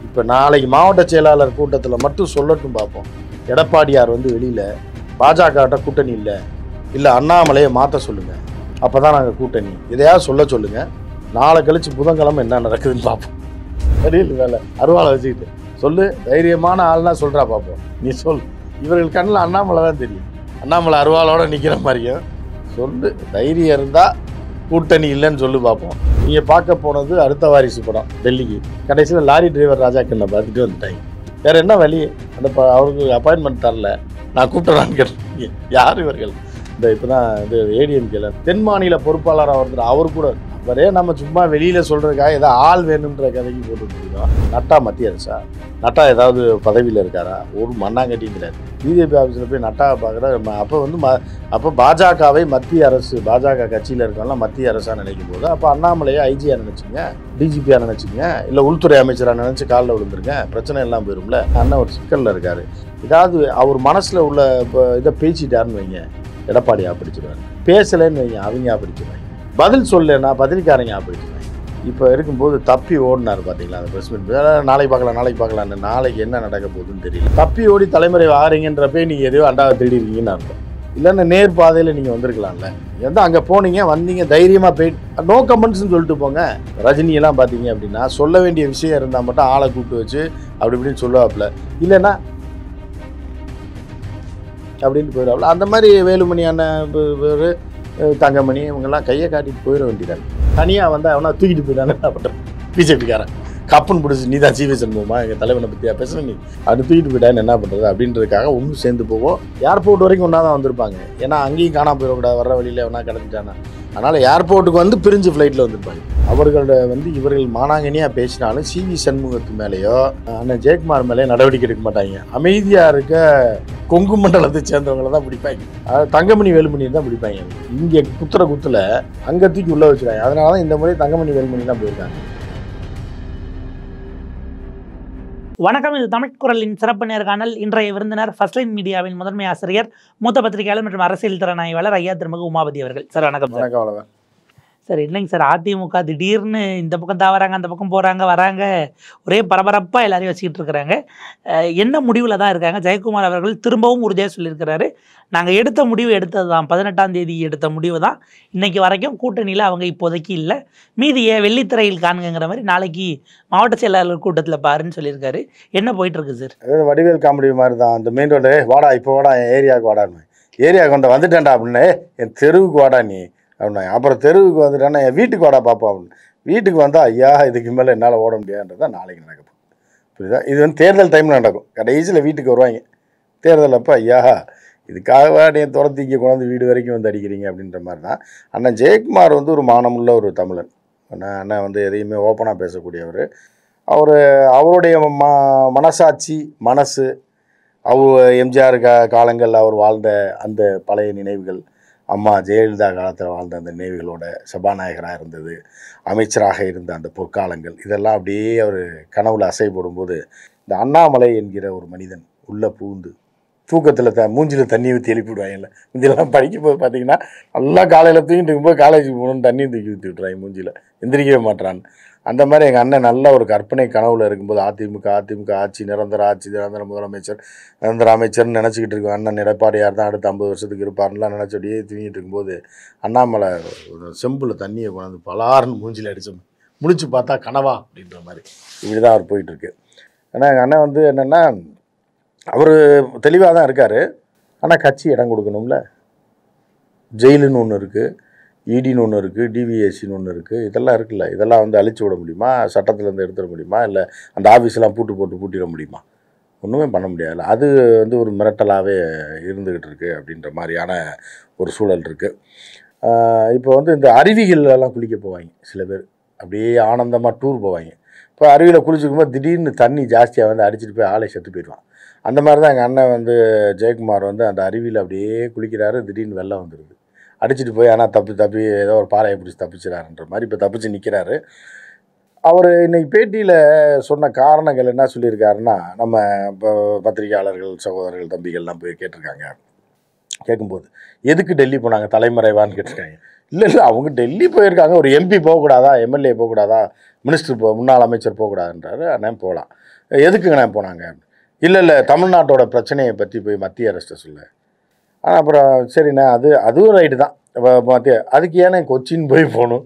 இப்போ நாளைக்கு மாவட்ட செயலாளர் கூட்டத்தில் மட்டும் சொல்லட்டும் பார்ப்போம் எடப்பாடியார் வந்து வெளியில் பாஜகட்ட கூட்டணி இல்லை இல்லை அண்ணாமலையை மாற்ற சொல்லுங்கள் அப்போ தான் நாங்கள் கூட்டணி எதையாவது சொல்ல சொல்லுங்கள் நாளை கழிச்சு புதன்கிழமை என்ன நடக்குதுன்னு பார்ப்போம் தெரியல வேலை அருவாளை வச்சுக்கிட்டு சொல்லு தைரியமான ஆள்னா சொல்கிறா பார்ப்போம் நீ சொல் இவர்கள் கண்ணில் அண்ணாமலை தான் தெரியும் அண்ணாமலை அருவாளோட நிற்கிற மாதிரியும் சொல்லு தைரியம் இருந்தால் கூட்டணி இல்லைன்னு சொல்லி பார்ப்போம் நீங்கள் பார்க்க போனது அடுத்த வாரிசு படம் டெல்லிக்கு கடைசியில் லாரி டிரைவர் ராஜா கண்ணை பார்த்துட்டு வந்துட்டாங்க வேற என்ன வழி அந்த ப- அவருக்கு அப்பாயின்மெண்ட் தரல நான் கூப்பிட்டுறான்னு கேட்டிருக்கீங்க யார் இவர்கள் இந்த இப்போ தான் இது ஏடிஎம்கேல தென் மாநில பொறுப்பாளராக ஒருத்தர் அவர் கூட அவரே நம்ம சும்மா வெளியில் சொல்கிறதுக்காக ஏதோ ஆள் வேணுன்ற கதைக்கு போட்டுட்டு இருக்கோம் நட்டா மத்திய அரசா நட்டா ஏதாவது பதவியில் இருக்காரா ஒரு மண்ணாங்கட்டிங்கிறார் பிஜேபி ஆஃபீஸில் போய் நட்டாவை பார்க்குற அப்போ வந்து ம அப்போ பாஜகவை மத்திய அரசு பாஜக கட்சியில் இருக்கவங்களாம் மத்திய அரசாக நினைக்கும் போது அப்போ அண்ணாமலையை ஐஜியாக நினச்சிங்க டிஜிபியாக நினச்சிங்க இல்லை உள்துறை அமைச்சராக நினச்சி காலில் விழுந்துருங்க பிரச்சனை எல்லாம் போயிரும்ல அண்ணன் ஒரு சிக்கலில் இருக்கார் ஏதாவது அவர் மனசில் உள்ள இப்போ இதை பேசிட்டாருன்னு வைங்க எடப்பாடி ஆப்பிடிச்சிருவாரு பேசலைன்னு வைங்க அவங்க ஆப்பிடிச்சிருவாங்க பதில் சொல்லுன்னா பதிலுக்காரங்க ஆப்பிடிச்சிருவாங்க இப்போ இருக்கும்போது தப்பி ஓடினார் பார்த்தீங்களா அந்த பிரஸ் மீட் நாளைக்கு பார்க்கலாம் நாளைக்கு பார்க்கலான்னு நாளைக்கு என்ன நடக்க போகுதுன்னு தெரியல தப்பி ஓடி தலைமுறை ஆறீங்கன்றப்பே நீங்கள் எதையோ அண்டாவை திருடிருக்கீங்கன்னு அர்த்தம் இல்லைன்னா நேர் பாதையில் நீங்கள் வந்திருக்கலாம்ல எந்த அங்கே போனீங்க வந்தீங்க தைரியமாக போயிட்டு நோ கமெண்ட்ஸ்னு சொல்லிட்டு போங்க ரஜினி எல்லாம் பார்த்தீங்க அப்படின்னா சொல்ல வேண்டிய விஷயம் இருந்தால் மட்டும் ஆளை கூப்பிட்டு வச்சு அப்படி இப்படின்னு சொல்லுவாப்புல இல்லைன்னா அப்படின்ட்டு போயிடுவாப்புல அந்த மாதிரி வேலுமணி அண்ணன் ப- பேரு, அஹ் தங்கமணி இவங்கெல்லாம் கையை காட்டிட்டு போயிட வேண்டியதாங்க தனியாக வந்தால் அவனா தூக்கிட்டு போயிட்டானே என்ன பண்ணுறேன் பிஜேபிக்காரன் கப்புன்னு பிடிச்சி நீ தான் சீவி சண்முகமா எங்கள் தலைவனை பற்றியா பேசுன நீ அது தூக்கிட்டு போயிட்டான்னு என்ன பண்ணுறது அப்படின்றதுக்காக ஒன்றும் சேர்ந்து போவோம் ஏர்போர்ட் வரைக்கும் ஒன்றா தான் வந்திருப்பாங்க ஏன்னா அங்கேயும் காணாம போயிடக்கூடாது வர்ற வழியில் எவனா கிடந்துட்டானா அதனால் ஏர்போர்ட்டுக்கு வந்து பிரிஞ்சு ஃப்ளைட்டில் வந்திருப்பாங்க அவர்களோட வந்து இவர்கள் மானாங்கனியாக பேசினாலும் சிவி சண்முகத்து மேலேயோ அண்ணன் ஜெயக்குமார் மேலேயோ நடவடிக்கை எடுக்க மாட்டாங்க அமைதியாக இருக்க கொங்கு மண்டலத்தை சேர்ந்தவங்கள தான் பிடிப்பாங்க அதாவது தங்கமணி வேலுமணி தான் பிடிப்பாங்க இங்கே குத்துற குத்துல அங்கே தூக்கி உள்ளே வச்சுருக்காங்க அதனால தான் இந்த முறை தங்கமணி வேலுமணி தான் போயிருக்காங்க வணக்கம் இது தமிழ் குரலின் சிறப்பு நேர்காணல் இன்றைய விருந்தினர் ஃபர்ஸ்ட் லைன் மீடியாவின் முதன்மை ஆசிரியர் மூத்த பத்திரிகையாளர் மற்றும் அரசியல் திறனாய்வாளர் ஐயா திருமகு உமாபதி அவர்கள் சார் வணக்கம் சார் வணக்கம் அவ்வளோதான் சார் இல்லைங்க சார் அதிமுக திடீர்னு இந்த பக்கம் தாவறாங்க அந்த பக்கம் போகிறாங்க வராங்க ஒரே பரபரப்பாக எல்லாரையும் வச்சுக்கிட்டு இருக்கிறாங்க அஹ் என்ன முடிவில் தான் இருக்காங்க ஜெயக்குமார் அவர்கள் திரும்பவும் உறுதியாக சொல்லியிருக்கிறாரு நாங்கள் எடுத்த முடிவு எடுத்தது தான் பதினெட்டாம் தேதி எடுத்த முடிவு தான் இன்னைக்கு வரைக்கும் கூட்டணியில் அவங்க இப்போதைக்கு இல்லை மீதியை வெள்ளித்திரையில் காணுங்கிற மாதிரி நாளைக்கு மாவட்ட செயலாளர் கூட்டத்தில் பாருன்னு சொல்லியிருக்காரு என்ன போயிட்டு இருக்கு சார் அதாவது வடிவேல் காமெடி மாதிரி தான் அந்த மெயின் ரோடு வாடா இப்போ வாடா என் ஏரியாவுக்கு வாடான்னு ஏரியா கொண்டு வந்துட்டேன்டா அப்படின்னு என் தெருவுக்கு வாடா நீ அப்படின்னா அப்புறம் தெருவுக்கு வந்துட்டானா என் வீட்டுக்கு வாடா பாப்பா அப்படின்னு வீட்டுக்கு வந்தால் ஐயா இதுக்கு மேலே என்னால் ஓட முடியாதுன்றது நாளைக்கு நடக்க போகுது புரியுதா இது வந்து தேர்தல் டைமில் நடக்கும் கடைசியில் வீட்டுக்கு வருவாங்க தேர்தல் அப்போ ஐயா இதுக்காகவா நீ துரத்தி இங்கே கொண்டாந்து வீடு வரைக்கும் வந்து அடிக்கிறீங்க அப்படின்ற மாதிரி தான் அண்ணன் ஜெயக்குமார் வந்து ஒரு மானமுள்ள ஒரு தமிழன் அண்ணன் அண்ணன் வந்து எதையுமே ஓப்பனாக பேசக்கூடியவர் அவர் அவருடைய ம மனசாட்சி மனசு அவர் எம்ஜிஆர் கா காலங்களில் அவர் வாழ்ந்த அந்த பழைய நினைவுகள் அம்மா ஜெயலலிதா காலத்தில் வாழ்ந்த அந்த நினைவுகளோட சபாநாயகராக இருந்தது அமைச்சராக இருந்த அந்த பொற்காலங்கள் இதெல்லாம் அப்படியே அவர் கனவுல அசைப்படும்போது இந்த அண்ணாமலை என்கிற ஒரு மனிதன் உள்ள பூந்து தூக்கத்தில் த மூஞ்சில் தண்ணி ஊற்றி எழுப்பிவிடுவாங்கல்ல இதெல்லாம் படிக்கும்போது பார்த்தீங்கன்னா நல்லா காலையில் தூங்கிட்டு இருக்கும்போது காலேஜுக்கு போகணும்னு தண்ணி தூக்கி ஊற்றி விட்றாங்க மூஞ்சில் எந்திரிக்கவே மாட்றான்னு அந்த மாதிரி எங்கள் அண்ணன் நல்ல ஒரு கற்பனை கனவுல இருக்கும்போது அதிமுக அதிமுக ஆட்சி நிரந்தர ஆட்சி நிரந்தர முதலமைச்சர் நிரந்தர அமைச்சர்னு நினச்சிக்கிட்டு இருக்கோம் அண்ணன் எடப்பாடியார் தான் அடுத்த ஐம்பது வருஷத்துக்கு இருப்பாருலாம் நினச்சோடியே தூங்கிட்டு இருக்கும்போது அண்ணாமலை ஒரு செம்பில் தண்ணியை கொண்டாந்து பலார்னு மூஞ்சில் அடிச்சு முடிச்சு பார்த்தா கனவா அப்படின்ற மாதிரி இப்படி தான் அவர் போயிட்டுருக்கு ஆனால் எங்கள் அண்ணன் வந்து என்னென்னா அவர் தெளிவாக தான் இருக்கார் ஆனால் கட்சி இடம் கொடுக்கணும்ல ஜெயிலுன்னு ஒன்று இருக்குது இடின்னு ஒன்று இருக்குது டிவிஎஸ்சின்னு ஒன்று இருக்குது இதெல்லாம் இருக்குல்ல இதெல்லாம் வந்து அழிச்சு விட முடியுமா சட்டத்துலேருந்து எடுத்துட முடியுமா இல்லை அந்த ஆஃபீஸ்லாம் பூட்டு போட்டு பூட்டிட முடியுமா ஒன்றுமே பண்ண முடியாது அது வந்து ஒரு மிரட்டலாகவே இருந்துக்கிட்டு இருக்கு அப்படின்ற மாதிரியான ஒரு சூழல் இருக்குது இப்போ வந்து இந்த அருவிகள்லாம் குளிக்க போவாங்க சில பேர் அப்படியே ஆனந்தமாக டூர் போவாங்க இப்போ அருவியில் குளிச்சுக்கும்போது திடீர்னு தண்ணி ஜாஸ்தியாக வந்து அடிச்சிட்டு போய் ஆளை செத்து போயிடுவான் அந்த மாதிரி தான் எங்கள் அண்ணன் வந்து ஜெயக்குமார் வந்து அந்த அருவியில் அப்படியே குளிக்கிறாரு திடீர்னு வெள்ளம் வந்துடுது அடிச்சிட்டு போய் ஆனால் தப்பி தப்பி ஏதோ ஒரு பாறையை பிடிச்சி தப்பிச்சிடாருன்ற மாதிரி இப்போ தப்பிச்சு நிற்கிறாரு அவர் இன்னைக்கு பேட்டியில் சொன்ன காரணங்கள் என்ன சொல்லியிருக்காருன்னா நம்ம இப்போ பத்திரிகையாளர்கள் சகோதரர்கள் தம்பிகள்லாம் போய் கேட்டிருக்காங்க கேட்கும்போது எதுக்கு டெல்லி போனாங்க தலைமறைவான்னு கேட்டிருக்காங்க இல்லை இல்லை அவங்க டெல்லி போயிருக்காங்க ஒரு எம்பி போகக்கூடாதா எம்எல்ஏ போகக்கூடாதா மினிஸ்டர் போ முன்னாள் அமைச்சர் போகக்கூடாதுன்றாரு அண்ணே போகலாம் எதுக்குங்கண்ணே போனாங்க இல்லை இல்லை தமிழ்நாட்டோட பிரச்சனையை பற்றி போய் மத்திய அரசு சொல்ல ஆனால் அப்புறம் சரிண்ணே அது அதுவும் ரைட்டு தான் வ- மத்திய அதுக்கு ஏன்னா கொச்சின் போய் போகணும்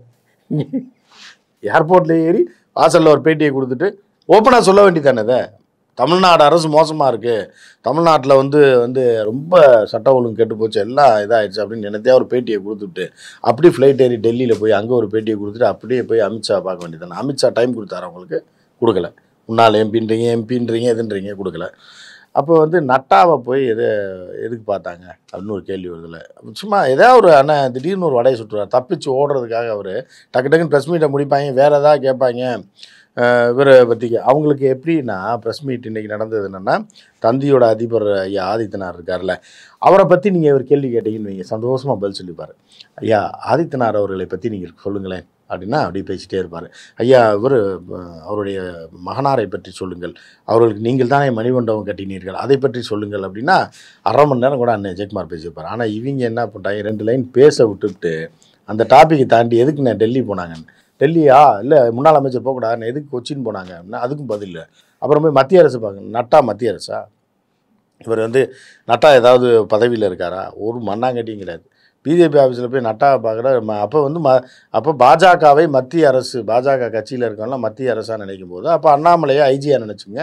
ஏர்போர்ட்டில் ஏறி வாசலில் ஒரு பேட்டியை கொடுத்துட்டு ஓப்பனாக சொல்ல வேண்டியதானே இதை தமிழ்நாடு அரசு மோசமாக இருக்குது தமிழ்நாட்டில் வந்து வந்து ரொம்ப சட்ட ஒழுங்கு கெட்டு போச்சு எல்லாம் இதாகிடுச்சு அப்படின்னு நினைத்தே ஒரு பேட்டியை கொடுத்துட்டு அப்படி ஃப்ளைட் ஏறி டெல்லியில் போய் அங்கே ஒரு பேட்டியை கொடுத்துட்டு அப்படியே போய் அமித்ஷா பார்க்க வேண்டியதானே அமித்ஷா டைம் கொடுத்தாரு அவங்களுக்கு கொடுக்கல முன்னாள் எம்பின்றீங்க எம்பின்றீங்க எதுன்றீங்க கொடுக்கல அப்போ வந்து நட்டாவை போய் எது எதுக்கு பார்த்தாங்க அப்படின்னு ஒரு கேள்வி வருதுல சும்மா ஏதாவது ஒரு அண்ணன் திடீர்னு ஒரு வடையை சுட்டுருவார் தப்பிச்சு ஓடுறதுக்காக அவர் டக்கு டக்குன்னு ப்ரெஸ் மீட்டை முடிப்பாங்க வேறு ஏதாவது கேட்பாங்க அஹ் இவரை பற்றி அவங்களுக்கு எப்படின்னா ப்ரெஸ் மீட் இன்றைக்கி நடந்தது என்னென்னா தந்தியோட அதிபர் ஐயா ஆதித்தனார் இருக்கார்ல அவரை பற்றி நீங்கள் ஒரு கேள்வி கேட்டீங்கன்னு வைங்க சந்தோஷமாக பதில் சொல்லிப்பார் ஐயா ஆதித்தனார் அவர்களை பற்றி நீங்கள் சொல்லுங்களேன் அப்படின்னா அப்படி பேசிட்டே இருப்பார் ஐயா இவர் அவருடைய மகனாரை பற்றி சொல்லுங்கள் அவர்களுக்கு நீங்கள் தானே மணிமண்டபம் கட்டினீர்கள் அதை பற்றி சொல்லுங்கள் அப்படின்னா அரை மணி நேரம் கூட அண்ணன் ஜெயக்குமார் பேசியிருப்பார் ஆனால் இவங்க என்ன பண்ணிட்டாங்க ரெண்டு லைன் பேச விட்டுவிட்டு அந்த டாப்பிக்கை தாண்டி எதுக்கு நான் டெல்லி போனாங்கன்னு டெல்லியா இல்லை முன்னாள் அமைச்சர் போகக்கூடாதுன்னு எதுக்கு கொச்சின் போனாங்க அப்படின்னா அதுக்கும் பதில் இல்லை அப்புறம் போய் மத்திய அரசு பார்க்க நட்டா மத்திய அரசா இவர் வந்து நட்டா ஏதாவது பதவியில் இருக்காரா ஒரு மண்ணாங்கட்டியும் கிடையாது பிஜேபி ஆஃபீஸில் போய் நட்டா பார்க்குற அப்போ வந்து ம அப்போ பாஜகவை மத்திய அரசு பாஜக கட்சியில் இருக்கவங்களாம் மத்திய அரசாக நினைக்கும் போது அப்போ அண்ணாமலையை ஐஜியாக நினச்சிங்க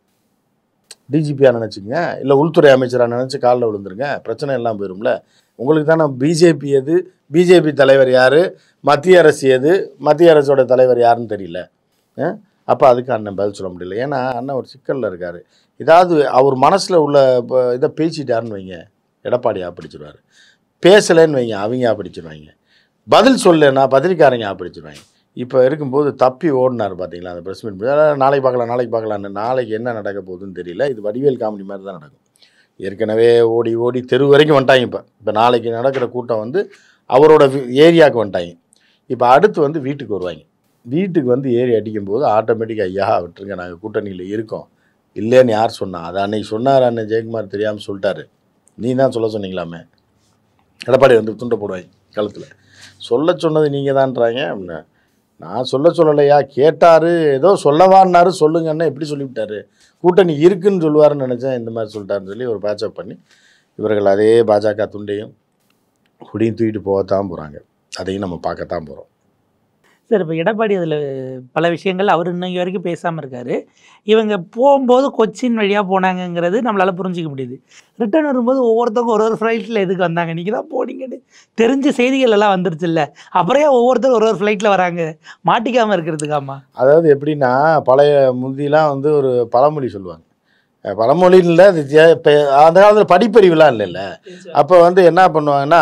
டிஜிபியாக நினச்சிங்க இல்லை உள்துறை அமைச்சராக நினச்சி காலில் விழுந்துருங்க பிரச்சனை எல்லாம் போயிரும்ல உங்களுக்கு தானே பிஜேபி எது பிஜேபி தலைவர் யார் மத்திய அரசு எது மத்திய அரசோட தலைவர் யாருன்னு தெரியல அப்போ அதுக்கு அண்ணன் பதில் சொல்ல முடியல ஏன்னா அண்ணன் ஒரு சிக்கலில் இருக்கார் ஏதாவது அவர் மனசில் உள்ள இப்போ இதை பேசிட்டாருன்னு வைங்க எடப்பாடி ஆப்பிடிச்சிருவார் பேசலைன்னு வைங்க அவங்க ஆப்பிடிச்சிருவாங்க பதில் சொல்லுன்னா பத்திரிக்காரங்க ஆப்பிடிச்சிருவாங்க இப்போ இருக்கும்போது தப்பி ஓடினார் பார்த்தீங்களா அந்த ப்ரெஸ் மீட் நாளைக்கு பார்க்கலாம் நாளைக்கு பார்க்கலான்னு நாளைக்கு என்ன நடக்க போகுதுன்னு தெரியல இது வடிவேல் காமெடி மாதிரி தான் நடக்கும் ஏற்கனவே ஓடி ஓடி தெரு வரைக்கும் வந்துட்டாங்க இப்போ இப்போ நாளைக்கு நடக்கிற கூட்டம் வந்து அவரோட வி- ஏரியாவுக்கு வந்துட்டாங்க இப்போ அடுத்து வந்து வீட்டுக்கு வருவாங்க வீட்டுக்கு வந்து ஏறி அடிக்கும்போது ஆட்டோமேட்டிக்காக ஐயா விட்டுருங்க நாங்கள் கூட்டணியில் இருக்கோம் இல்லைன்னு யார் சொன்னா அதை அன்னைக்கு சொன்னார் அண்ணன் ஜெயக்குமார் தெரியாமல் சொல்லிட்டாரு நீ தான் சொல்ல சொன்னீங்களாமே எடப்பாடி வந்து துண்டை போடுவாங்க கழுத்தில் சொல்ல சொன்னது நீங்கள் தான்றாங்க அப்படின்னா நான் சொல்ல சொல்லலையா கேட்டார் ஏதோ சொல்லவான்னாரு சொல்லுங்கன்னு எப்படி சொல்லிவிட்டாரு கூட்டணி இருக்குன்னு சொல்லுவாருன்னு நினச்சேன் இந்த மாதிரி சொல்லிட்டாருன்னு சொல்லி ஒரு பேச்சப் பண்ணி இவர்கள் அதே பாஜக துண்டையும் குடியும் தூக்கிட்டு போகத்தான் போகிறாங்க அதையும் நம்ம பார்க்கத்தான் போகிறோம் சார் இப்போ எடப்பாடி அதில் பல விஷயங்கள் அவர் இன்னைக்கு வரைக்கும் பேசாமல் இருக்காரு இவங்க போகும்போது கொச்சின் வழியாக போனாங்கங்கிறது நம்மளால் புரிஞ்சிக்க முடியுது ரிட்டர்ன் வரும்போது ஒவ்வொருத்தவங்க ஒரு ஒரு ஃப்ளைட்டில் எதுக்கு வந்தாங்க நீங்கள் தான் போனீங்கன்னு தெரிஞ்ச செய்திகள் எல்லாம் வந்துருச்சுல்ல அப்புறம் ஏன் ஒவ்வொருத்தரும் ஒரு ஒரு ஃப்ளைட்டில் வராங்க மாட்டிக்காமல் இருக்கிறதுக்காமா அதாவது எப்படின்னா பழைய முந்திலாம் வந்து ஒரு பழமொழி சொல்லுவாங்க அஹ் பழமொழின்னு இல்லை அது ஜே- இப்ப அந்த காலத்தில் படிப்பறிவுலாம் இல்லைல்ல அப்போ வந்து என்ன பண்ணுவாங்கன்னா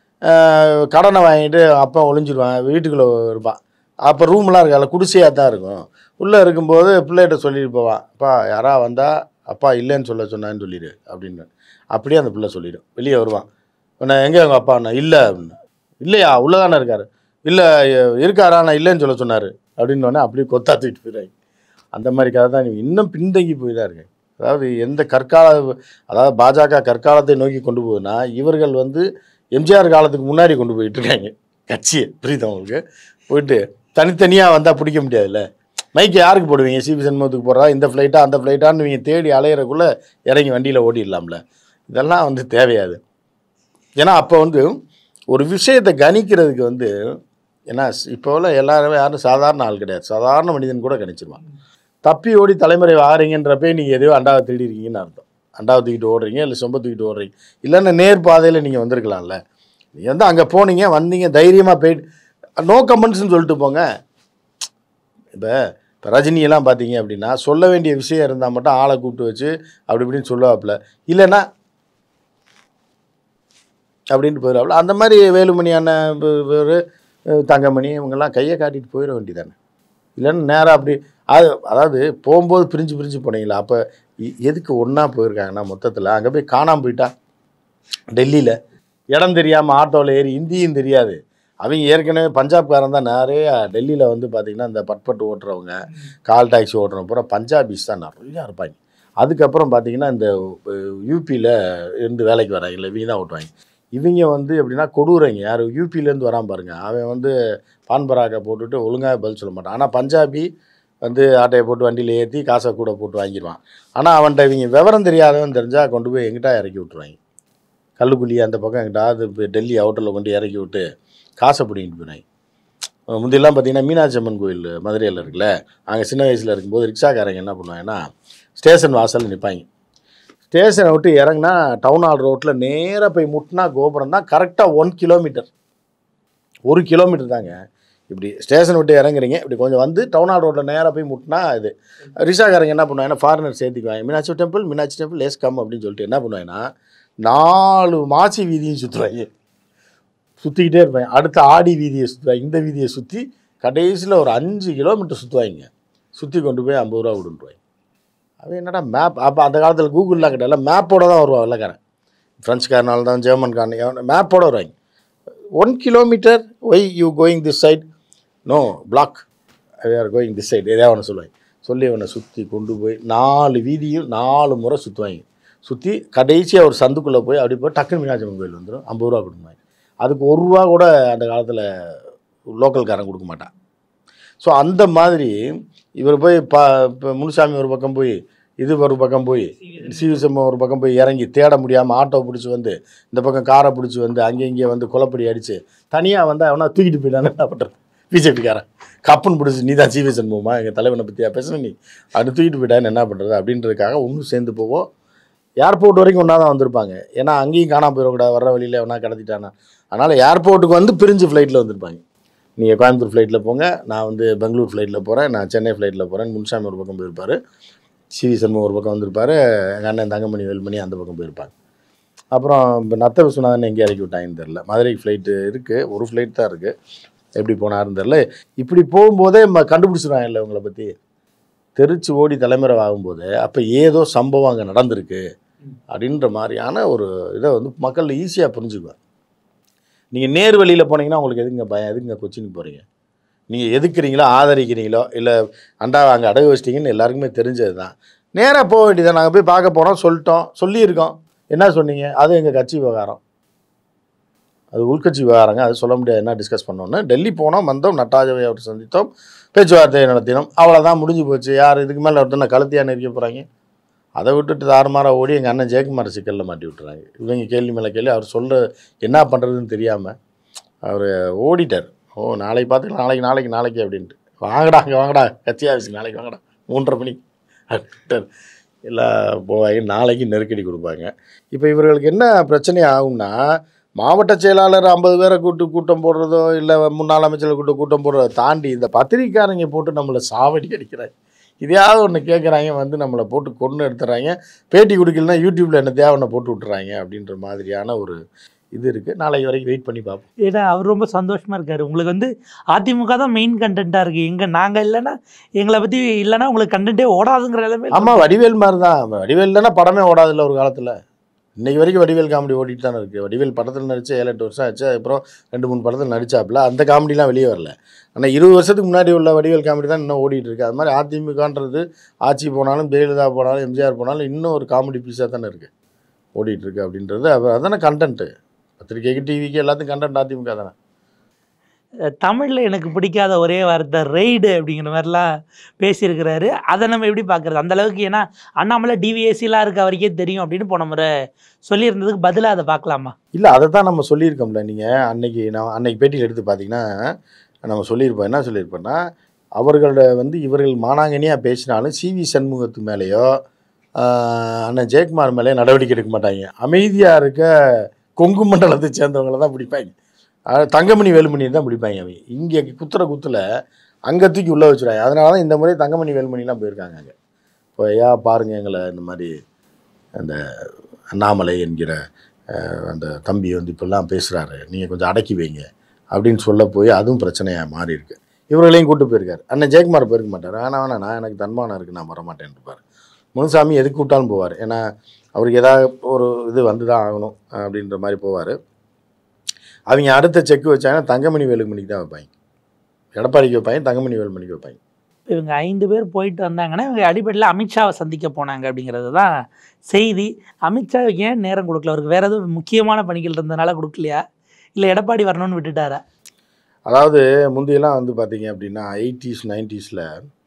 அஹ் கடனை வாங்கிட்டு அப்பா ஒளிஞ்சிருவான் வீட்டுக்குள்ளே இருப்பான் அப்போ ரூம்லாம் இருக்காது குடிசையாக தான் இருக்கும் உள்ளே இருக்கும்போது பிள்ளைகிட்ட சொல்லிட்டு போவான் அப்பா யாரா வந்தால் அப்பா இல்லைன்னு சொல்ல சொன்னான்னு சொல்லிடு அப்படின்னு அப்படியே அந்த பிள்ளை சொல்லிடும் வெளியே வருவான் நான் எங்கே எங்கள் அப்பா நான் இல்லை அப்படின்னு இல்லையா உள்ளே தானே இருக்காரு இல்லை இருக்காரா நான் இல்லைன்னு சொல்ல சொன்னார் அப்படின்னு அப்படியே கொத்தா தூக்கிட்டு போயிடுறாங்க அந்த மாதிரி கதை தான் நீங்க இன்னும் பின்தங்கி போய் தான் இருக்கு அதாவது எந்த கற்கால அதாவது பாஜக கற்காலத்தை நோக்கி கொண்டு போகுதுன்னா இவர்கள் வந்து எம்ஜிஆர் காலத்துக்கு முன்னாடி கொண்டு போயிட்டு இருக்காங்க கட்சியை புரியுதா உங்களுக்கு போயிட்டு தனித்தனியாக வந்தால் பிடிக்க முடியாதுல்ல மைக்கு யாருக்கு போடுவீங்க சிபி சண்முகத்துக்கு போடுறா இந்த ஃப்ளைட்டா அந்த ஃப்ளைட்டான்னு நீங்கள் தேடி அலையிறக்குள்ளே இறங்கி வண்டியில் ஓடிடலாம்ல இதெல்லாம் வந்து தேவையாது ஏன்னா அப்போ வந்து ஒரு விஷயத்தை கணிக்கிறதுக்கு வந்து ஏன்னா இப்போ உள்ள எல்லாருமே யாரும் சாதாரண ஆள் கிடையாது சாதாரண மனிதன் கூட கணிச்சிருவான் தப்பி ஓடி தலைமுறை ஆகிறீங்கன்றப்பே நீங்கள் எதையோ அண்டாவை தேடிருக்கீங்கன்னு அர்த்தம் அண்டாவை தூக்கிட்டு ஓடுறீங்க இல்லை சொம்ப தூக்கிட்டு ஓடுறீங்க இல்லைன்னா நேர் பாதையில் நீங்கள் வந்திருக்கலாம்ல நீங்கள் வந்து அங்கே போனீங்க வந்தீங்க தைரியமாக போயிட்டு நோ கமெண்ட்ஸ்னு சொல்லிட்டு போங்க இப்போ இப்போ ரஜினியெல்லாம் பார்த்தீங்க அப்படின்னா சொல்ல வேண்டிய விஷயம் இருந்தால் மட்டும் ஆளை கூப்பிட்டு வச்சு அப்படி இப்படின்னு சொல்லுவாப்புல இல்லைன்னா அப்படின்ட்டு போயிடுவாப்புல அந்த மாதிரி வேலுமணி அண்ணன் பேர் தங்கமணி இவங்கெல்லாம் கையை காட்டிட்டு போயிட வேண்டியதானே இல்லைன்னா நேராக அப்படி அது அதாவது போகும்போது பிரிஞ்சு பிரிஞ்சு போனீங்களா அப்போ எதுக்கு ஒன்றா போயிருக்காங்கன்னா மொத்தத்தில் அங்கே போய் காணாமல் போயிட்டா டெல்லியில் இடம் தெரியாமல் ஆட்டோவில் ஏறி ஹிந்தியும் தெரியாது அவங்க ஏற்கனவே பஞ்சாப்காரன் தான் நிறைய டெல்லியில் வந்து பார்த்திங்கன்னா இந்த பட்பட்டு ஓட்டுறவங்க கால் டாக்ஸி ஓட்டுறவங்க பூரா பஞ்சாபிஸ் தான் நிறையா இருப்பாங்க அதுக்கப்புறம் பார்த்தீங்கன்னா இந்த யூபியில் இருந்து வேலைக்கு வராங்கல்ல இவங்க தான் ஓட்டுவாங்க இவங்க வந்து எப்படின்னா கொடூரங்க யார் யூபியிலேருந்து வரான் பாருங்க அவன் வந்து பான் பராக்கை போட்டுட்டு ஒழுங்காக பதில் சொல்ல மாட்டான் ஆனால் பஞ்சாபி வந்து ஆட்டையை போட்டு வண்டியில் ஏற்றி காசை கூட போட்டு வாங்கிடுவான் ஆனால் அவன்கிட்ட இவங்க விவரம் தெரியாதவன் தெரிஞ்சால் கொண்டு போய் எங்கிட்ட இறக்கி விட்ருவாங்க கல்லுக்குழி அந்த பக்கம் எங்கிட்டாவது இப்போ டெல்லி அவுட்டரில் கொண்டு இறக்கி விட்டு காசை பிடிங்கிட்டு போயிடுவாங்க முந்தியெல்லாம் பார்த்தீங்கன்னா மீனாட்சி அம்மன் கோயில் மதுரையில் இருக்குல்ல அங்கே சின்ன வயசில் இருக்கும்போது ரிக்ஷாக்காரங்க என்ன பண்ணுவாங்கன்னா ஸ்டேஷன் வாசலில் நிற்பாங்க ஸ்டேஷனை விட்டு இறங்குனா டவுன் ஹால் ரோட்டில் நேராக போய் முட்டினா கோபுரம் தான் கரெக்டாக ஒன் கிலோமீட்டர் ஒரு கிலோமீட்டர் தாங்க இப்படி ஸ்டேஷன் விட்டு இறங்குறீங்க இப்படி கொஞ்சம் வந்து டவுன் ஹால் ரோட்டில் நேராக போய் முட்டினா இது ரிக்ஷாக்காரங்க என்ன பண்ணுவாங்கன்னா ஃபாரினர் சேர்த்துக்குவாங்க Meenakshi temple Meenakshi temple let's come அப்படின்னு சொல்லிட்டு என்ன பண்ணுவாங்கன்னா நாலு மாசி வீதியும் சுற்றுவாங்க சுற்றிக்கிட்டே இருப்பாங்க அடுத்த ஆடி வீதியை சுற்றுவாங்க இந்த வீதியை சுற்றி கடைசியில் ஒரு அஞ்சு கிலோமீட்டர் சுற்றுவாங்க சுற்றி கொண்டு போய் ஐம்பது ரூபா விடுன்றுவாங்க அவன் என்னடா மேப் அப்போ அந்த காலத்தில் கூகுள்லாம் கிடையாது மேப்போட தான் வருவான் வெள்ளக்காரன் ஃப்ரெஞ்சுக்காரனால தான் ஜெர்மன்காரன் மேப்போட வருவாங்க one kilometre why you going this side no block or going this side எதாவது ஒன்று சொல்லுவாங்க சொல்லி அவனை சுற்றி கொண்டு போய் நாலு வீதியும் நாலு முறை சுற்றுவாங்க சுற்றி கடைசியாக ஒரு சந்துக்குள்ளே போய் அப்படி போய் டக்குனு மீனாட்சி அம்மன் கோயில் வந்துடும் ஐம்பது ரூபா கொடுப்பாங்க அதுக்கு ஒரு ரூபா கூட அந்த காலத்தில் லோக்கல்காரன் கொடுக்க மாட்டான் ஸோ அந்த மாதிரி இவர் போய் பா இப்போ முனுசாமி ஒரு பக்கம் போய் இது ஒரு பக்கம் போய் சிவிசம் ஒரு பக்கம் போய் இறங்கி தேட முடியாமல் ஆட்டோ பிடிச்சி வந்து இந்த பக்கம் காரை பிடிச்சி வந்து அங்கே இங்கே வந்து குளப்படி அடித்து தனியாக வந்து அவனா தூக்கிட்டு போயிட்டான்னு என்ன பண்ணுறது பிஜேபிக்காரன் கப்புன்னு பிடிச்சி நீ தான் சிவி சண்முகமா எங்கள் தலைவனை பற்றியா பேசுன நீ அப்படி தூக்கிட்டு போயிட்டான்னு என்ன பண்ணுறது அப்படின்றதுக்காக ஒன்றும் சேர்ந்து போவோம் ஏர்போர்ட் வரைக்கும் ஒன்றா தான் வந்திருப்பாங்க ஏன்னா அங்கேயும் காணாம போயிடக்கூடாது வர வழியில் எவனா கடத்திட்டானா அதனால் ஏர்போர்ட்டுக்கு வந்து பிரிஞ்சு ஃப்ளைட்டில் வந்திருப்பாங்க நீங்கள் கோயம்புத்தூர் ஃப்ளைட்டில் போங்க நான் வந்து பெங்களூர் ஃப்ளைட்டில் போகிறேன் நான் சென்னை ஃப்ளைட்டில் போகிறேன் முன்சாமி ஒரு பக்கம் போயிருப்பார் சிவி சண்முகம் ஒரு பக்கம் வந்திருப்பார் எங்கள் அண்ணன் தங்கமணி வேல்மணி அந்த பக்கம் போயிருப்பாங்க அப்புறம் இப்போ நத்த விஸ்வநாதன் எங்கே இறக்கி விட்டாங்கன்னு தெரில மதுரைக்கு ஃப்ளைட்டு இருக்குது ஒரு ஃப்ளைட் தான் இருக்குது எப்படி போனாருன்னு தெரில இப்படி போகும்போதே ம கண்டுபிடிச்சிடுவாங்கல்ல உங்களை பற்றி தெரிச்சு ஓடி தலைமுறை ஆகும்போது அப்போ ஏதோ சம்பவம் அங்கே நடந்திருக்கு அப்படின்ற மாதிரியான ஒரு இதை வந்து மக்கள் ஈஸியாக புரிஞ்சுக்குவாங்க நீங்கள் நேர் வழியில் போனீங்கன்னா உங்களுக்கு எதுங்க பயம் எதுங்க கொச்சினுக்கு போகிறீங்க நீங்கள் எதுக்குறீங்களோ ஆதரிக்கிறீங்களோ இல்லை அண்டா அங்கே அடகு வச்சிட்டிங்கன்னு எல்லாருக்குமே தெரிஞ்சது தான் நேராக போக வேண்டியதான் நாங்கள் போய் பார்க்க போகிறோம் சொல்லிட்டோம் சொல்லியிருக்கோம் என்ன சொன்னீங்க அது எங்கள் கட்சி விவகாரம் அது உள்கட்சி விவகாரங்க அது சொல்ல முடியாது என்ன டிஸ்கஸ் பண்ணோன்னு டெல்லி போனோம் வந்தோம் நட்டாஜவை அவர் சந்தித்தோம் பேச்சுவார்த்தை நடத்தினோம் அவ்வளோதான் முடிஞ்சு போச்சு யார் இதுக்கு மேலே ஒருத்தனை கழுத்தியாக நெருக்க போகிறாங்க அதை விட்டுட்டு தாறுமாறாக ஓடி எங்கள் அண்ணன் ஜெயக்குமார் சிக்கலில் மாட்டி விட்டுறாங்க இவங்க கேள்வி மேலே கேள்வி அவர் சொல்ல என்ன பண்ணுறதுன்னு தெரியாமல் அவர் ஓடிட்டார் ஓ நாளைக்கு பார்த்துக்கலாம் நாளைக்கு நாளைக்கு நாளைக்கு அப்படின்ட்டு வாங்கடா அங்கே வாங்கடா கட்சி ஆஃபீஸ் நாளைக்கு வாங்கடா மூன்றரை மணிக்கு அப்படின்ட்டார் எல்லாம் போவாங்க நாளைக்கு நெருக்கடி கொடுப்பாங்க இப்போ இவர்களுக்கு என்ன பிரச்சனை ஆகும்னா மாவட்ட செயலாளர் ஐம்பது பேரை கூட்டு கூட்டம் போடுறதோ இல்லை முன்னாள் அமைச்சர்கள் கூட்டு கூட்டம் போடுறதோ தாண்டி இந்த பத்திரிக்கைக்காரங்க போட்டு நம்மளை சாவடி அடிக்கிறாங்க இதையாவது ஒன்று கேட்குறாங்க வந்து நம்மளை போட்டு கொண்டு எடுத்துறாங்க பேட்டி கொடுக்கலனா யூடியூப்பில் என்ன தேவைன்னு போட்டு விட்டுறாங்க அப்படின்ற மாதிரியான ஒரு இது இருக்குது நாளைக்கு வரைக்கும் வெயிட் பண்ணி பார்ப்போம் ஏன்னா அவர் ரொம்ப சந்தோஷமா இருக்காரு உங்களுக்கு வந்து அதிமுக தான் மெயின் கண்டென்ட்டாக இருக்கு எங்க நாங்க இல்லைன்னா எங்களை பத்தி இல்லைன்னா உங்களுக்கு கண்டென்ட்டே ஓடாதுங்கிற நிலைமை ஆமாம் வடிவேல் மாதிரி தான் வடிவேல் இல்லைன்னா படமே ஓடாதுல்ல ஒரு காலத்தில் இன்னைக்கு வரைக்கும் வடிவேல் காமெடி ஓடிட்டு தானே இருக்குது வடிவேல் படத்தில் நடிச்சு ஏழு எட்டு வருஷம் ஆச்சு அப்புறம் ரெண்டு மூணு படத்தில் நடிச்சாப்புல அந்த காமெடிலாம் வெளியே வரல ஆனால் இருபது வருஷத்துக்கு முன்னாடி உள்ள வடிவேல் காமெடி தான் இன்னும் ஓடிட்டு இருக்கு அது மாதிரி அதிமுகன்றது ஆட்சி போனாலும் ஜெயலலிதா போனாலும் எம்ஜிஆர் போனாலும் இன்னும் ஒரு காமெடி பீஸாக தானே இருக்குது ஓடிட்டு இருக்கு அப்படின்றது அப்ப அதானே கண்டென்ட்டு பத்திரிக்கைக்கு டிவிக்கு எல்லாத்துக்கும் கண்டென்ட் அதிமுக தானே அஹ் தமிழ்ல எனக்கு பிடிக்காத ஒரே வார்த்தை ரெய்டு அப்படிங்கிற மாதிரிலாம் பேசியிருக்கிறாரு அதை நம்ம எப்படி பார்க்கறது அந்த அளவுக்கு ஏன்னா அண்ணாமலை டிவிஎஸ்சிலாம் இருக்க வரைக்கே தெரியும் அப்படின்னு போன முறை சொல்லியிருந்ததுக்கு பதிலாக அதை பார்க்கலாமா இல்லை அதை தான் நம்ம சொல்லியிருக்கோம்ல நீங்கள் அன்னைக்கு நான் அன்னைக்கு பேட்டியில் எடுத்து பார்த்தீங்கன்னா நம்ம சொல்லியிருப்போம் என்ன சொல்லியிருப்போம்னா அவர்களோட வந்து இவர்கள் மானாங்கனியாக பேசினாலும் சிவி சண்முகத்து மேலேயோ ஆஹ், அண்ணன் ஜெயக்குமார் மேலேயோ நடவடிக்கை எடுக்க மாட்டாங்க அமைதியாக இருக்க கொங்கு மண்டலத்தை சேர்ந்தவங்கள தான் பிடிப்பாங்க அஹ், தங்கமணி வேலுமணி தான் பிடிப்பாங்க அவங்க இங்கே குத்துற குத்துல அங்கே தூக்கி உள்ளே வச்சுருவாங்க அதனால தான் இந்த முறை தங்கமணி வேலுமணிலாம் போயிருக்காங்க அங்கே இப்போ ஐயா பாருங்கள் எங்களை இந்த மாதிரி அந்த அண்ணாமலை என்கிற அஹ், அந்த தம்பி வந்து இப்படிலாம் பேசுகிறாரு நீங்கள் கொஞ்சம் அடக்கி வைங்க அப்படின்னு சொல்ல போய் அதுவும் பிரச்சனையாக மாறி இருக்கு இவர்களையும் கூட்டு போயிருக்காரு அண்ணன் ஜெயக்குமார் போயிருக்க மாட்டார் வேணா வேணா நான் எனக்கு தன்மானம் இருக்குது நான் வரமாட்டேன்னு இருப்பார் முனுசாமி எதுக்கு கூப்பிட்டாலும் போவார் ஏன்னா அவருக்கு ஏதாவது ஒரு இது வந்து தான் ஆகணும் அப்படின்ற மாதிரி போவார் அவங்க அடுத்த செக் வச்சாங்கன்னா தங்கமணி வேலுமணிக்கு தான் வைப்பாங்க எடப்பாடிக்கு வைப்பாங்க தங்கமணி வேலுமணிக்கு வைப்பாங்க இவங்க ஐந்து பேர் போயிட்டு வந்தாங்கன்னா இவங்க அடிப்படையில் அமித்ஷாவை சந்திக்க போனாங்க அப்படிங்கிறது தான் செய்தி அமித்ஷா ஏன் நேரம் கொடுக்கல அவருக்கு வேற எதுவும் முக்கியமான பணிகள் இருந்தனால கொடுக்கலையா இல்லை எடப்பாடி வரணும்னு விட்டுட்டாரா அதாவது முந்தையெல்லாம் வந்து பார்த்தீங்க அப்படின்னா எயிட்டிஸ் நைன்டிஸில்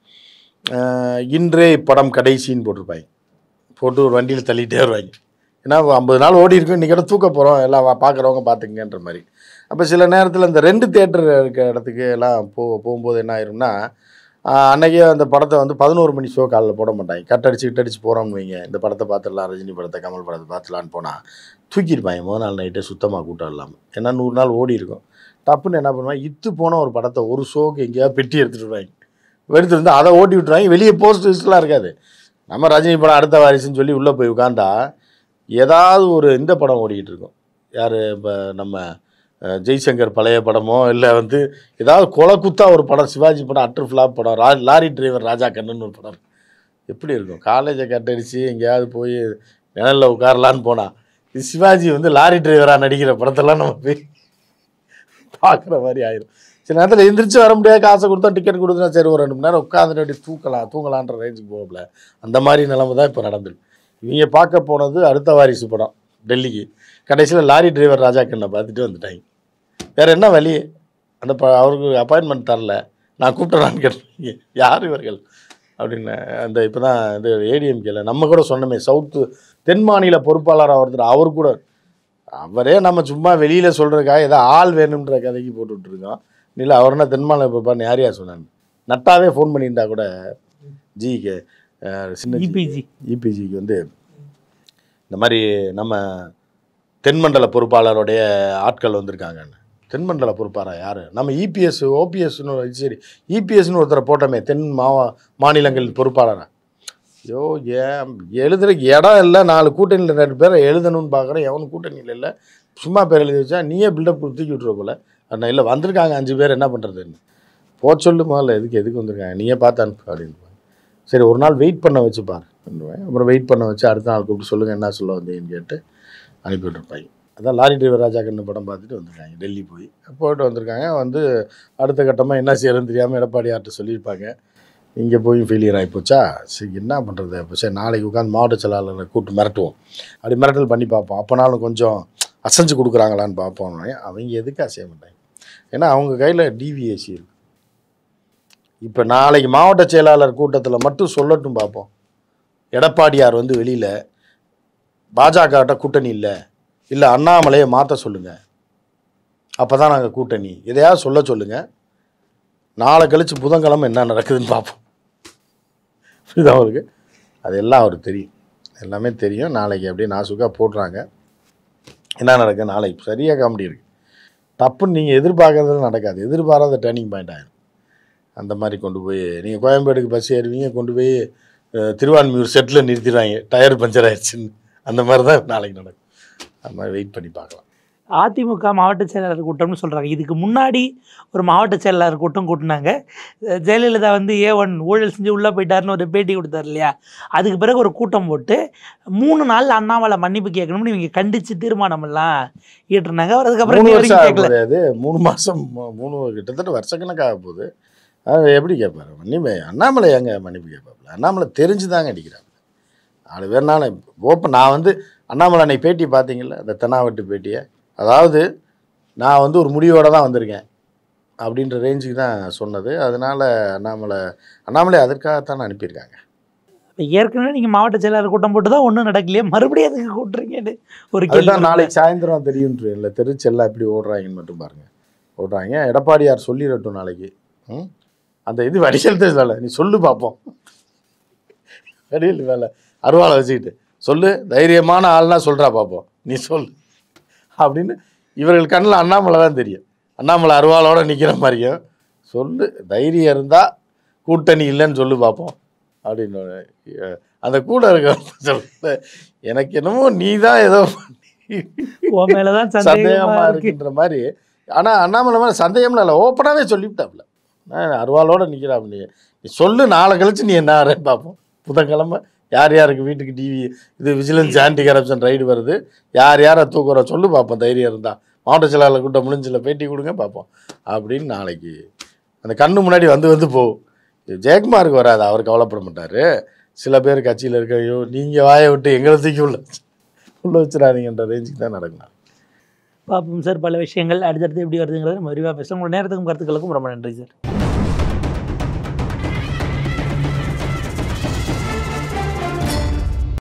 இன்றே படம் கடைசின்னு போட்டிருப்பாங்க போட்டு ஒரு வண்டியில் தள்ளிட்டே வருவாங்க ஏன்னா ஐம்பது நாள் ஓடி இருக்கும் இன்றைக்கி தூக்க போகிறோம் எல்லாம் வா- பார்க்குறவங்க பார்த்துங்கன்ற மாதிரி அப்போ சில நேரத்தில் இந்த ரெண்டு தேட்டர் இருக்க இடத்துக்கு எல்லாம் போ போகும்போது என்ன ஆயிரும்னா ஆஹ், அன்னைக்கே அந்த படத்தை வந்து பதினோரு மணி ஷோ காலைல போட மாட்டாங்க கட் அடிச்சு கிட்ட அடிச்சு போகிறோம்னு வைங்க இந்த படத்தை பார்த்துடலாம் ரஜினி படத்தை கமல் படத்தை பார்த்துலான்னு போனால் தூக்கியிருப்பாங்க முதல் நாள் நைட்டே சுத்தமாக கூட்டம் இல்லாமல் ஏன்னா நூறு நாள் ஓடி இருக்கும் டப்புன்னு என்ன பண்ணுவாங்க இத்து போன ஒரு படத்தை ஒரு ஷோக்கு எங்கேயாவது பெட்டி எடுத்துகிட்டு வருவாங்க எடுத்துட்டு வந்து அதை ஓட்டி விட்டுருவாங்க வெளியே போஸ்ட் லிஸ்ட்லாம் இருக்காது நம்ம ரஜினி படம் அடுத்த வாரிசுன்னு சொல்லி உள்ளே போய் உட்காந்தா ஏதாவது ஒரு இந்த படம் ஓடிக்கிட்டு இருக்கும் யார் இப்போ நம்ம அஹ், ஜெய்சங்கர் பழைய படமோ இல்லை வந்து ஏதாவது கொலை குத்தா ஒரு படம் சிவாஜி படம் அட்ரு ஃப்ளாப் படம் ரா லாரி டிரைவர் ராஜா கண்ணன் ஒரு படம் எப்படி இருக்கும் காலேஜை கட்டடிச்சு எங்கேயாவது போய் நிழலில் உட்காரலான்னு போனால் இது சிவாஜி வந்து லாரி டிரைவராக நடிக்கிற படத்தெல்லாம் நம்ம போய் பார்க்குற மாதிரி ஆயிரும் சில நேரத்தில் எந்திரிச்சு வர முடியாது காசை கொடுத்தா டிக்கெட் கொடுத்தா சரி ஒரு ரெண்டு மணி நேரம் உட்காந்துட்டு அப்படி தூக்கலாம் தூங்கலான்ற ரேஞ்சுக்கு போகல அந்த மாதிரி நிலைமை தான் இப்போ நடந்திருக்கு இவங்க பார்க்க போனது அடுத்த வாரிசு படம் டெல்லிக்கு கடைசியில் லாரி டிரைவர் ராஜா கண்ணை பார்த்துட்டு வந்துட்டாங்க வேறு என்ன வழி அந்த ப அவருக்கு அப்பாயின்மெண்ட் தரல நான் கூப்பிட்டேனான்னு கேட்டீங்க யார் இவர்கள் அப்படின்னு அந்த இப்போ தான் இது ஏடிஎம்கேல நம்ம கூட சொன்னோமே சவுத்து தென் மாநில பொறுப்பாளராக ஒருத்தர் அவர் கூட அவரே நம்ம சும்மா வெளியில் சொல்கிறதுக்காக ஏதோ ஆள் வேணுன்ற கதைக்கு போட்டு விட்ருக்கோம் இல்லை அவர் என்ன தென்மாநில பொறுப்பான்னு யார் யார் சொன்னாங்க நட்டாவே ஃபோன் பண்ணியிருந்தா கூட ஜிக்கு சின்ன இபிஜி இபிஜிக்கு வந்து இந்த மாதிரி நம்ம தென்மண்டல பொறுப்பாளருடைய ஆட்கள் வந்திருக்காங்கன்னு தென்மண்டல பொறுப்பாளர் யார் நம்ம இபிஎஸ் ஓபிஎஸ்னு சரி இபிஎஸ்னு ஒருத்தரை போட்டோமே தென் மாவா மாநிலங்கள் பொறுப்பாளரா ஐயோ ஏன் எழுதுறதுக்கு இடம் இல்லை நாலு கூட்டணியில் ரெண்டு பேரை எழுதணும்னு பார்க்குறேன் எவனும் கூட்டணியில் இல்லை சும்மா பேர் எழுதி வச்சா நீயே பில்டப் தூக்கி விட்ருவ போல அண்ணா இல்லை வந்திருக்காங்க அஞ்சு பேர் என்ன பண்ணுறதுன்னு போ சொல்லு முதல்ல எதுக்கு எதுக்கு வந்திருக்காங்க நீயே பார்த்து அனுப்பு அப்படின்னு சரி ஒரு நாள் வெயிட் பண்ண வச்சு பாரு பண்ணுவேன் அப்புறம் வெயிட் பண்ண வச்சு அடுத்த நாள் கூப்பிட்டு சொல்லுங்கள் என்ன சொல்ல வந்தீங்கன்னு கேட்டு அனுப்பி விட்டுருப்பாங்க அதான் லாரி டிரைவர் ராஜா கண்ணு படம் பார்த்துட்டு வந்திருக்காங்க டெல்லி போய் போயிட்டு வந்திருக்காங்க வந்து அடுத்த கட்டமாக என்ன செய்யறதுன்னு தெரியாமல் எடப்பாடியார்ட்ட சொல்லியிருப்பாங்க இங்கே போய் ஃபெயிலியர் ஆகிப்போச்சா சரி என்ன பண்ணுறது அப்போ சரி நாளைக்கு உட்காந்து மாவட்ட செயலாளரை கூப்பிட்டு மிரட்டுவோம் அப்படி மிரட்டல் பண்ணி பார்ப்போம் அப்போனாலும் கொஞ்சம் அசைஞ்சு கொடுக்குறாங்களான்னு பார்ப்போம் அவங்க எதுக்கு அசைய மாட்டாங்க ஏன்னா அவங்க கையில் டிவிஏசி இருக்கு இப்போ நாளைக்கு மாவட்ட செயலாளர் கூட்டத்தில் மட்டும் சொல்லட்டும் பார்ப்போம் எடப்பாடியார் வந்து வெளியில் பாஜகட்ட கூட்டணி இல்லை இல்லை அண்ணாமலையை மாற்ற சொல்லுங்கள் அப்போ தான் நாங்கள் கூட்டணி எதையாவது சொல்ல சொல்லுங்கள் நாளை கழிச்சு புதன்கிழமை என்ன நடக்குதுன்னு பார்ப்போம் புரியுதா அவருக்கு அது எல்லாம் அவருக்கு தெரியும் எல்லாமே தெரியும் நாளைக்கு அப்படியே நாசுக்காக போடுறாங்க என்ன நடக்குது நாளைக்கு சரியாக காமெடி இருக்குது தப்புன்னு நீங்கள் எதிர்பார்க்கறது நடக்காது எதிர்பாராத டேர்னிங் பாயிண்ட் ஆயிடும் அந்த மாதிரி கொண்டு போய் நீங்கள் கோயம்பேடுக்கு பஸ் ஏறுவீங்க கொண்டு போய் அஹ், திருவான்மியூர் செட்டில் நிறுத்திடுவாங்க டயர் பஞ்சர் ஆயிடுச்சுன்னு அந்த மாதிரி தான் நாளைக்கு நடக்கும் அந்த மாதிரி வெயிட் பண்ணி பார்க்கலாம் அதிமுக மாவட்ட செயலாளர் கூட்டம்னு சொல்கிறாங்க இதுக்கு முன்னாடி ஒரு மாவட்ட செயலாளர் கூட்டம் கூட்டினாங்க அஹ் ஜெயலலிதா வந்து ஏ ஒன் ஊழல் செஞ்சு உள்ளே போயிட்டாருன்னு ஒரு பேட்டி கொடுத்தாரு இல்லையா அதுக்கு பிறகு ஒரு கூட்டம் போட்டு மூணு நாள் அண்ணாமலை மன்னிப்பு கேட்கணும்னு இவங்க கண்டிச்சு தீர்மானம் எல்லாம் ஈட்டுனாங்க அவர் அதுக்கப்புறம் மூணு இன்னி வருஷம் வரைக்கும் ஆக கேட்கல போகுது அது மூணு மாதம் மூணு கிட்டத்தட்ட வருஷக்கணக்காக போகுது அது எப்படி கேட்பாரு மன்னிப்பு அண்ணாமலை எங்க மன்னிப்பு கேட்பாப்புல அண்ணாமலை தெரிஞ்சு தாங்க அடிக்கிறாங்க நாலு பேர்னால ஓப்பன் நான் வந்து அண்ணாமலை அன்னைக்கு பேட்டி பார்த்தீங்கல்ல அந்த தென்னாவட்டு பேட்டியை அதாவது நான் வந்து ஒரு முடிவோடு தான் வந்திருக்கேன் அப்படின்ற ரேஞ்சுக்கு தான் சொன்னது அதனால அண்ணாமலை அண்ணாமலை அதற்காகத்தான் அனுப்பியிருக்காங்க இப்ப ஏற்கனவே நீங்கள் மாவட்ட செயலாளர் கூட்டம் போட்டு தான் ஒன்றும் நடக்கலையே மறுபடியும் அதுக்கு கூட்டுறீங்கன்னு ஒரு கேள்வி அதுதான் நாளைக்கு சாயந்தரம் தெரியும் இல்லை திருச்செல்லாம் எப்படி ஓடுறாங்கன்னு மட்டும் பாருங்க ஓடுறாங்க எடப்பாடியார் சொல்லிடட்டும் நாளைக்கு ம் அந்த இது வடிகள் தெரியல நீ சொல்லு பார்ப்போம் வடிகள் வேலை அருவாளை வச்சுக்கிட்டு சொல்லு தைரியமான ஆள்னா சொல்கிறா பார்ப்போம் நீ சொல்லு அப்படின்னு இவர்கள் கண்ணில் அண்ணாமலை தான் தெரியும் அண்ணாமலை அருவாளோட நிற்கிற மாதிரியும் சொல்லு தைரியம் இருந்தால் கூட்டணி இல்லைன்னு சொல்லு பார்ப்போம் அப்படின்னு அஹ், அந்த கூட இருக்க சொல்ல எனக்கு என்னமோ நீ தான் ஏதோ உன் மேலே தான் சந்தேகமா சந்தேகமா இருக்கு இருக்குன்ற மாதிரி ஆனா அண்ணாமலை மாதிரி சந்தேகம்லாம் இல்லை ஓப்பனாகவே சொல்லிவிட்டாப்ல நான் அருவாளோட நிற்கிறான் நீ நீ சொல்லு நாளை கழிச்சு நீ என்ன ஆறேன்னு பார்ப்போம் புதன்கிழமை யார் யாருக்கு வீட்டுக்கு டிவி இது விஜிலன்ஸ் ஆன்டி கரப்ஷன் ரைடு வருது யார் யாரை தூக்குற சொல்லு பார்ப்போம் தைரியம் இருந்தா மாவட்ட செயலாளர் கூட்டம் முடிஞ்சில் பேட்டி கொடுங்க பார்ப்போம் அப்படின்னு நாளைக்கு அந்த கண்ணு முன்னாடி வந்து வந்து போகும் ஜெயக்குமாருக்கு வராது அவர் கவலைப்பட மாட்டார் சில பேர் கட்சியில் இருக்க ஐயோ நீங்கள் வாயை விட்டு எங்களை தூக்கி உள்ள வச்சு- உள்ள வச்சிடாதீங்கன்ற ரேஞ்சுக்கு தான் நடக்கணும் பார்ப்போம் சார் பல விஷயங்கள் அடுத்தடுத்து எப்படி வருதுங்கிறத நம்ம விரிவாக பேசுகிறோம் உங்களோட நேரத்துக்கும் கருத்துக்களுக்கும் ரொம்ப நன்றி சார்